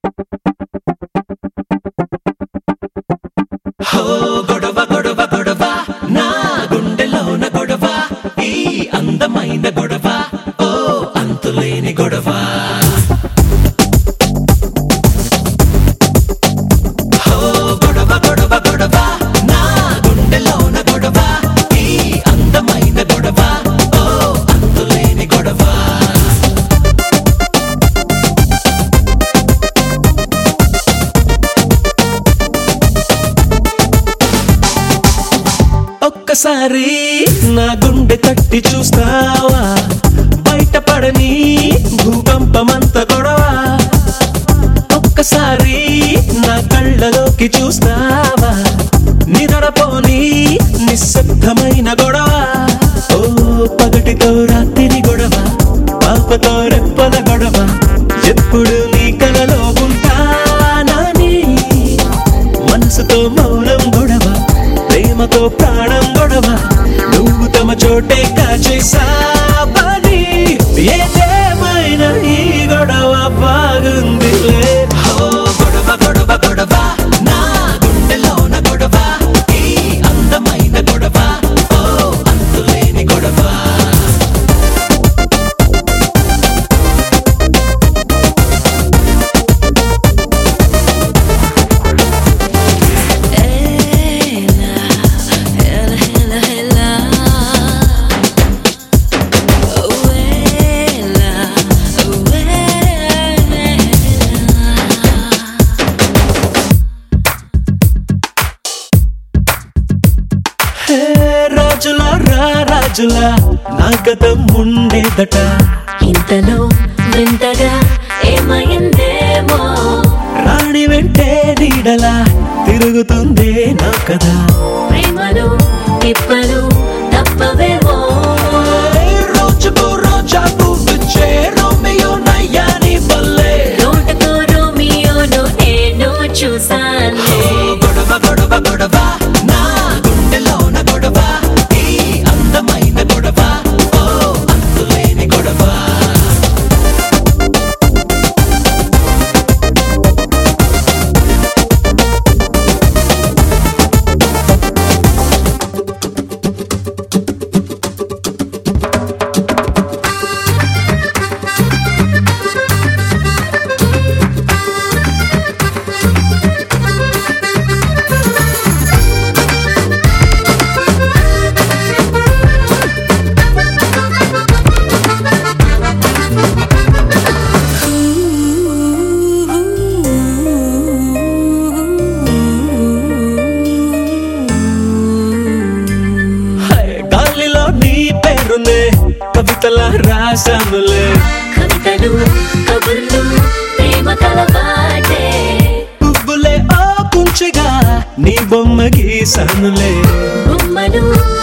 హో గొడవ గొడవ గొడవ నా గుండెలోన గొడవ ఈ అందమైన గొడవ ఓ అంతులేని గొడవ హో గొడవ గొడవ గొడవ నా గుండెలోన గొడవ ఈ అందమైన గొడవ ఓ అంతులేని గొడవ ఒక్కసారి నా గుండె తట్టి చూస్తావా బయటపడని భూకంపమంత గొడవ ఒక్కసారి నా కళ్ళలోకి చూస్తావా నిరడపోని నిశ్శబ్దమైన గొడవ ఓ పగటితో రాత్రి గొడవ పాపతో రెప్పల గొడవ ఎప్పుడు నీ కలలో ఉంటానని మనసుతో మౌనం గొడవ ప్రేమతో ప్రాణం గొడవ నువ్వు తమ చోటే కాచేసావని ఏదేమైనా ఈ గొడవ బాగుందిలే హో గొడవ గొడవ గొడవ నా గుండెలోన గొడవ ఈ అందమైన గొడవ ఓ అంతులేని గొడవ Ela, ela, ela, ela. Oh, ela, oh, ela. హే రాజుల రా రాజుల నా గతం ఉండేదట ఇంతలో వింతగా ఏమైందేమో రాణి వెంటే నీడలా తిరుగుతుందే నా కథ ప్రేమలు తిప్పలు తప్పవేమో రోజుకు రోజా పువ్వుచ్చే రోమియో నయ్యాని వల్లే రోడ్డుతో రోమియోను నేను చూసానే గొడవ గొడవ గొడవ నా గుండెలోన గొడవ ఈ అందమైన గొడవ ఓ అంతులేని గొడవ హై, గాలిలో నీ పేరునే కవితల రాశానులే కవితలు కబుర్లు ప్రేమ కలవాటే పువ్వులే ఆ కుంచగా నీ బొమ్మ గీసానులే బొమ్మలు